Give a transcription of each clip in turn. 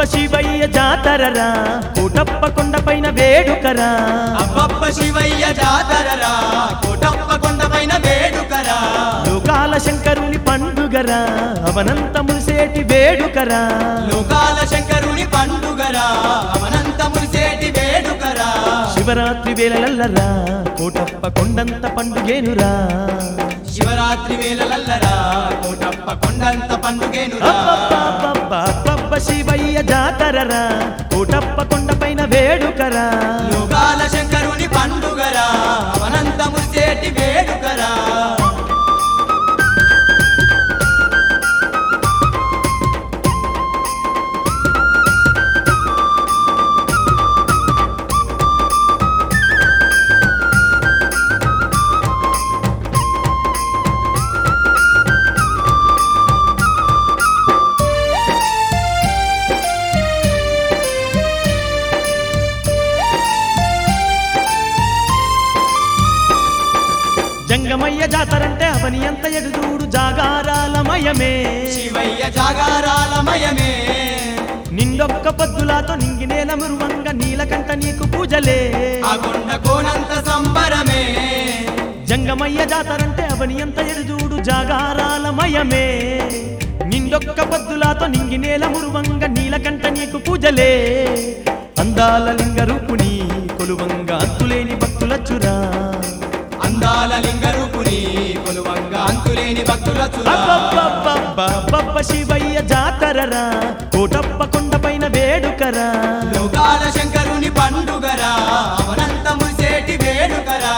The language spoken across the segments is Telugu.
శివయ్య జాతరరా కోటప్ప కొండపైన వేడుకరా అబ్బబ్బ శివయ్య జాతరరా కోటప్ప కొండపైన వేడుకరా లోకాల శంకరుని పండుగరా అవనంత మురిసేటి వేడుకరా లోకాల శంకరుని పండుగరా అవనంత మురిసేటి వేడుకరా శివరాత్రి వేళలల్లరా కోటప్ప కొండంత పండుగేనురా శివరాత్రి వేళలల్లరా కోటప్ప కొండంత పండుగేనురా అబ్బబ్బబ్బబ్బబ్బ శివయ్య జాతరరా కోటప్ప కొండపైన వేడుకరా లోకాల శంకరుని పండుగరా అవనంత మురిసేటి వేడుకరా జంగమయ్య జాతరంటే అవని ఎంత ఎడుదూడు జాగారాలమయమే శివయ్య జాగారాలమయమే నిండొక్క పొద్దులాతో నింగినేల మురువంగ నీలకంట నీకు పూజలే ఆ కొండ కోనంత సంబరమే జంగమయ్య జాతరంటే అవని ఎంత ఎడుదూడు జాగారాలమయమే నిండొక్క పొద్దులాతో నింగినేల మురువంగ నీలకంట నీకు పూజలే అందాల లింగ రూపుని కొలువంగ అంతులేని భక్తులచ్చురా అందాల లింగ రూపుని కొలువంగా అంతులేని భక్తుల చురా అబ్బబ్బబ్బబ్బబ్బ శివయ్య జాతరరా కోటప్ప కొండపైన వేడుకరా లోకాల శంకరుని పండుగరా అవనంత మురిసేటి వేడుకరా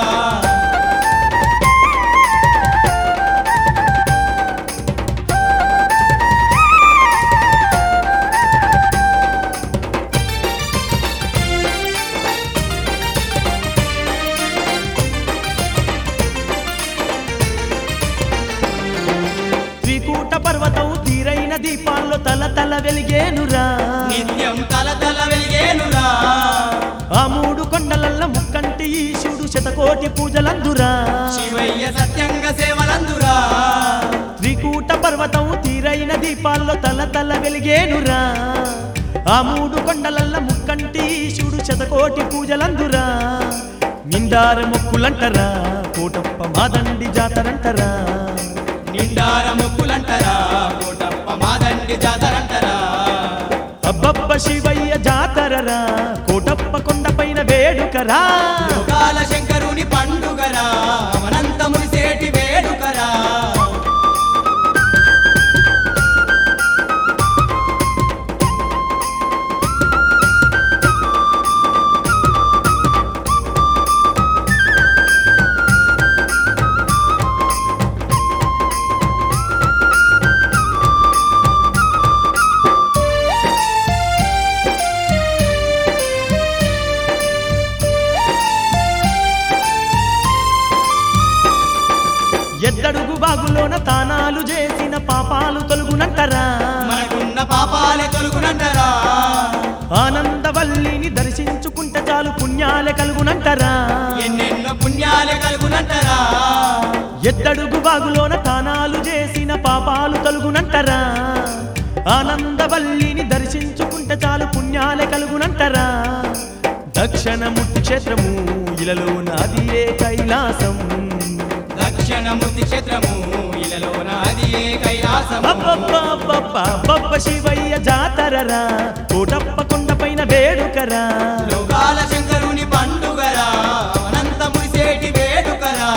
త్రికూట పర్వతం తీరైన దీపాల్లో తల తల వెలిగేనురా నిత్యం తల తల వెలిగేనురా ఆ మూడు కొండలల్ల ముక్కంటి ఈశుడు శతకోటి పూజలందురా శివయ్య సత్యంగా సేవలందురా త్రికూట పర్వతం తీరైన దీపాల్లో తల తల వెలిగేనురా ఆ మూడు కొండలల్ల ముక్కంటి ఈశుడు శతకోటి పూజలందురా నిండార మొక్కులంటరా కోటప్ప మాదండి జాతరంటరా నిండార మొక్కులంటరా కోటప్ప మాదండి జాతరంటరా అబ్బబ్బ శివయ్య జాతరరా కోటప్ప కొండపైన వేడుకరా లోకాల శంకరుని పండుగరా అవనంత మురిసేటి వేడుకరా ఎద్దడుగు బాగులోన తానాలు చేసిన పాపాలు తొలుగునంటరా మనకున్న పాపాలే తొలుగునంటరా ఆనందవల్లిని దర్శించుకుంటే చాలు పుణ్యాలే కలుగునంటరా ఎన్నెన్నో పుణ్యాలే కలుగునంటరా ఎద్దడుగు బాగులోన తానాలు చేసిన పాపాలు తొలుగునంటరా ఆనందవల్లిని దర్శించుకుంటే చాలు పుణ్యాలే కలుగునంటరా దక్షిణముట్టి క్షేత్రము ఇలలో నాది ఏ కైలాసం దక్షిణమూర్తి క్షేత్రము ఇలలోన అది ఏ కైలాసము అబ్బబ్బబ్బబ్బబ్బబ్బ శివయ్య జాతరరా కోటప్ప కొండపైన వేడుకరా లోకాల శంకరుని పండుగరా అనంత మురిసేటి వేడుకరా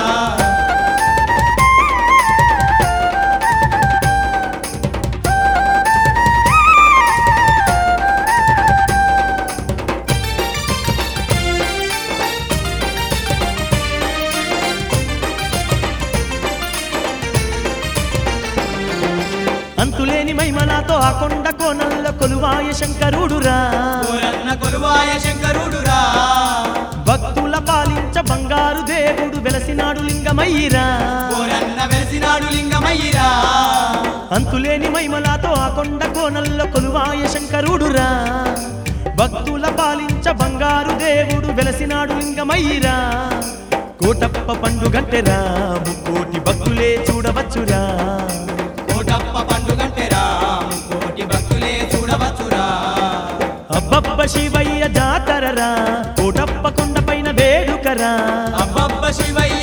అంతులేని మైమలాతో ఆ కొండ కోనల్లో కొలువాయ శంకరుడురా కోరన్న కొలువాయ శంకరుడురా భక్తుల పాలించ బంగారు దేవుడు వెలసినాడు లింగమయ్యిరా కోరన్న వెలిసినాడు లింగమయ్యిరా అంతులేని మైమలాతో ఆ కొండ కోనల్లో కొలువాయ శంకరుడురా భక్తుల పాలించ బంగారు దేవుడు వెలసినాడు లింగమయ్యిరా కోటప్ప పండుగంటెరా ముక్కోటి భక్తులే చూడవచ్చురా కోటప్ప పండుగంటెరా కోటి భక్తులే చూడవచ్చురా శివయ్య జాతరరా కోటప్ప కొండ పైన వేడుకరా అబ్బబ్బ శివయ్య